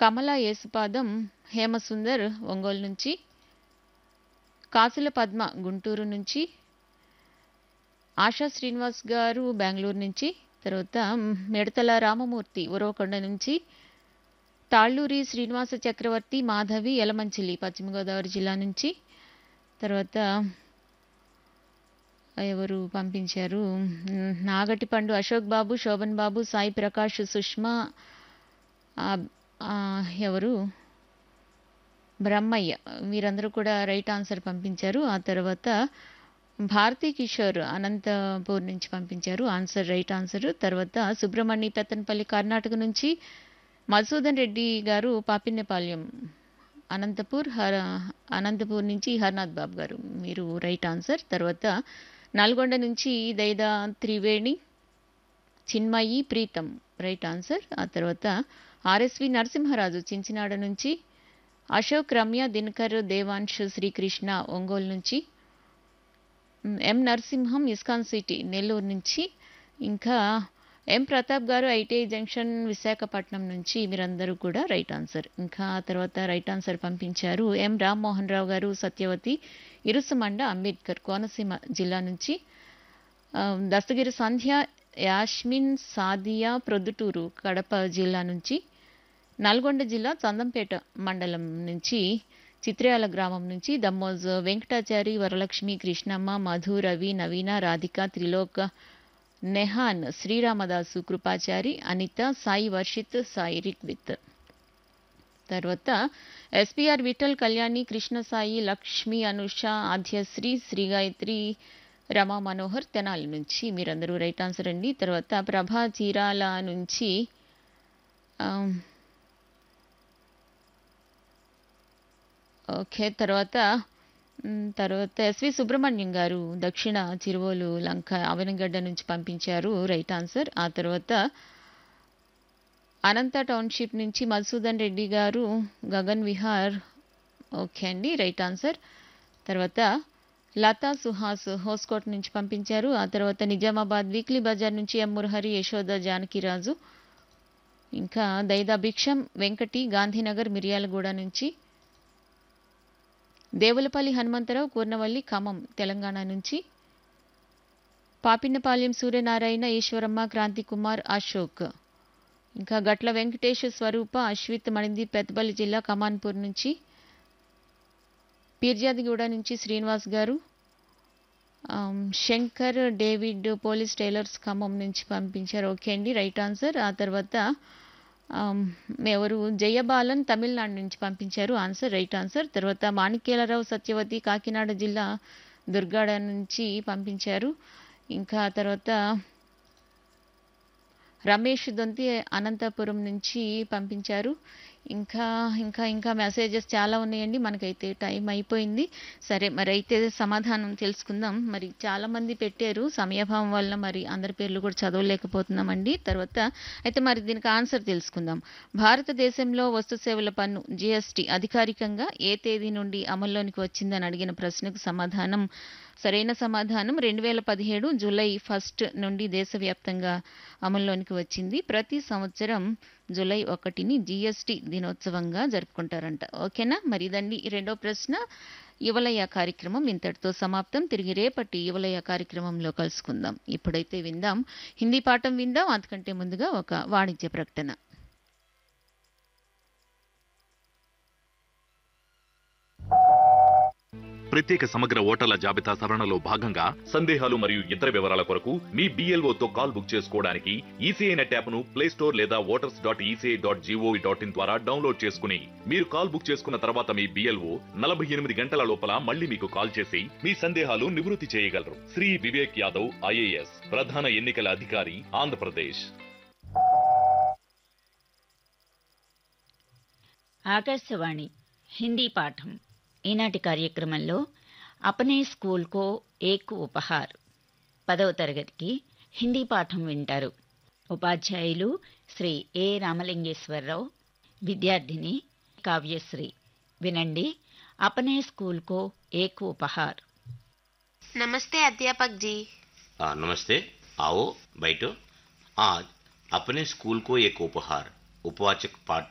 కమల యేసుపాదం హేమసుందర్ ఒంగోలు నుంచి కాసుల పద్మ గుంటూరు నుంచి ఆశా శ్రీనివాస్ గారు బెంగళూరు నుంచి తర్వాత మిడతల రామమూర్తి ఉరవకొండ నుంచి తాళ్ళూరి శ్రీనివాస చక్రవర్తి మాధవి యలమంచిలి పశ్చిమ గోదావరి జిల్లా నుంచి తర్వాత ఎవరు పంపించారు మ్, నాగటిపండు అశోక్ బాబు శోభన్ బాబు సాయి ప్రకాష్ సుష్మా ఆ, ఆ, ఎవరు బ్రహ్మయ్య వీరందరూ కూడా రైట్ ఆన్సర్ పంపించారు ఆ తర్వాత భారతీ కిషోర్ అనంతపూర్ నుంచి పంపించారు ఆన్సర్ రైట్ ఆన్సర్ తర్వాత సుబ్రహ్మణ్య పెత్తనపల్లి కర్ణాటక నుంచి మధుసూదన్ రెడ్డి గారు పాపిన్నపాల్యం అనంతపూర్ హర అనంతపూర్ నుంచి హర్నాథ్ బాబు గారు మీరు రైట్ ఆన్సర్ తర్వాత నల్గొండ నుంచి దైదా త్రివేణి చిన్మయి ప్రీతం రైట్ ఆన్సర్ ఆ తర్వాత ఆర్ఎస్వి నరసింహరాజు చించినాడ నుంచి అశోక్ రమ్య దినకర్ దేవాంశ్ శ్రీకృష్ణ ఒంగోలు నుంచి మ్, M Narasimham ISKCON city Nellore నుంచి ఇంకా ఎం ప్రతాప్ గారు ఐటీఐ జంక్షన్ విశాఖపట్నం నుంచి మీరందరూ కూడా రైట్ ఆన్సర్ ఇంకా ఆ తర్వాత రైట్ ఆన్సర్ పంపించారు ఎం రామ్మోహన్ రావు గారు సత్యవతి ఇరుసుమండ అంబేద్కర్ కోనసీమ జిల్లా నుంచి ఆ, దస్తగిరి సంధ్య యాస్మిన్ సాదియా ప్రొద్దుటూరు కడప జిల్లా నుంచి నల్గొండ జిల్లా చందంపేట మండలం నుంచి చిత్రయాల గ్రామం నుంచి దమ్మోజ్ వెంకటాచారి వరలక్ష్మి కృష్ణమ్మ మధు రవి నవీన రాధిక త్రిలోక నెహాన్ శ్రీరామదాసు కృపాచారి అనిత సాయి వర్షిత్ సాయి రిక్విత్ తర్వాత ఎస్పీఆర్ విఠల్ కళ్యాణి కృష్ణ సాయి లక్ష్మి అనుష ఆద్యశ్రీ శ్రీ గాయత్రి రమా మనోహర్ తెనాలి నుంచి మీరందరూ రైట్ ఆన్సర్ అండి తర్వాత ప్రభా చీరాల నుంచి ఆమ్, ఓకే తర్వాత మ్, తర్వాత ఎస్వి సుబ్రహ్మణ్యం గారు దక్షిణ చిరువోలు లంక అవనగడ్డ నుంచి పంపించారు రైట్ ఆన్సర్ ఆ తర్వాత అనంత టౌన్షిప్ నుంచి మధుసూదన్ రెడ్డి గారు గగన్ విహార్ ఓకే అండి రైట్ ఆన్సర్ తర్వాత లతా సుహాస్ హోస్కోట్ నుంచి పంపించారు ఆ తర్వాత నిజామాబాద్ వీక్లీ బజార్ నుంచి ఎం మురహరి యశోద జానకిరాజు ఇంకా దైదా భిక్షం వెంకటి గాంధీనగర్ మిర్యాలగూడ నుంచి దేవులపల్లి హనుమంతరావు కూర్నవల్లి ఖమ్మం తెలంగాణ నుంచి పాపిన్నపాలెం సూర్యనారాయణ ఈశ్వరమ్మ క్రాంతి కుమార్ అశోక్ ఇంకా గట్ల వెంకటేష్ స్వరూప అశ్విత్ మణింది పెద్దపల్లి జిల్లా కమాన్పూర్ నుంచి పీర్జాదిగూడ నుంచి శ్రీనివాస్ గారు ఆమ్, Shankar David police tailors Khammam నుంచి పంపించారు ఓకే అండి రైట్ ఆన్సర్ ఆ తర్వాత ఆమ్, ఎవరు జయబాలన్ తమిళనాడు నుంచి పంపించారు ఆన్సర్ రైట్ ఆన్సర్ తర్వాత మాణిక్యాలరావు సత్యవతి కాకినాడ జిల్లా దుర్గాడ నుంచి పంపించారు ఇంకా ఆ తర్వాత రమేష్ దొంతి అనంతపురం నుంచి పంపించారు ఇంకా ఇంకా ఇంకా మెసేజెస్ చాలా ఉన్నాయండి మనకైతే టైం అయిపోయింది సరే మరి అయితే సమాధానం తెలుసుకుందాం మరి చాలా మంది పెట్టారు సమయభావం వల్ల మరి అందరి పేర్లు కూడా చదవలేకపోతున్నామండి తర్వాత అయితే మరి దీనికి ఆన్సర్ తెలుసుకుందాం భారతదేశంలో వస్తు సేవల పన్ను జిఎస్టి అధికారికంగా ఏ తేదీ నుండి అమల్లోనికి వచ్చిందని అడిగిన ప్రశ్నకు సమాధానం సరైన సమాధానం రెండు వేల పదిహేడు జూలై ఫస్ట్ నుండి దేశవ్యాప్తంగా అమల్లోనికి వచ్చింది ప్రతి సంవత్సరం జూలై ఒకటిని జిఎస్టి దినోత్సవంగా జరుపుకుంటారంట ఓకేనా మరి ఇదండి ఈ రెండో ప్రశ్న యువలయ కార్యక్రమం ఇంతటితో సమాప్తం తిరిగి రేపటి యువలయ కార్యక్రమంలో కలుసుకుందాం ఇప్పుడైతే విందాం హిందీ పాఠం విందాం అంతకంటే ముందుగా ఒక వాణిజ్య ప్రకటన ప్రత్యేక సమగ్ర ఓటర్ల జాబితా సవరణలో భాగంగా సందేహాలు మరియు ఇతర వివరాల కొరకు మీ BLO తో కాల్ బుక్ చేసుకోవడానికి ఈసీఐ నెట్ యాప్ ను ప్లే స్టోర్ లేదా voters dot ECI dot gov dot in ద్వారా డౌన్లోడ్ చేసుకుని మీరు కాల్ బుక్ చేసుకున్న తర్వాత మీ బిఎల్ఓ నలభై ఎనిమిది గంటల లోపల మళ్ళీ మీకు కాల్ చేసి మీ సందేహాలు నివృత్తి చేయగలరు శ్రీ వివేక్ యాదవ్ ఐఏఎస్ ప్రధాన ఎన్నికల అధికారి ఆంధ్రప్రదేశ్ ఆకాశవాణి హిందీ పాఠం ఈనాటి కార్యక్రమంలో అపనే స్కూల్కో ఏక్ ఉపహార్ పదవ తరగతికి హిందీ పాఠం వింటారు ఉపాధ్యాయులు శ్రీ ఏ రామలింగేశ్వరరావు విద్యార్థిని కావ్యశ్రీ వినండి అపనే స్కూల్కో ఏక్ ఉపహార్ नमस्ते अध्यापक जी आ, नमस्ते आओ बैठो आज अपने स्कूल को एक उपहार उपवाचक पाठ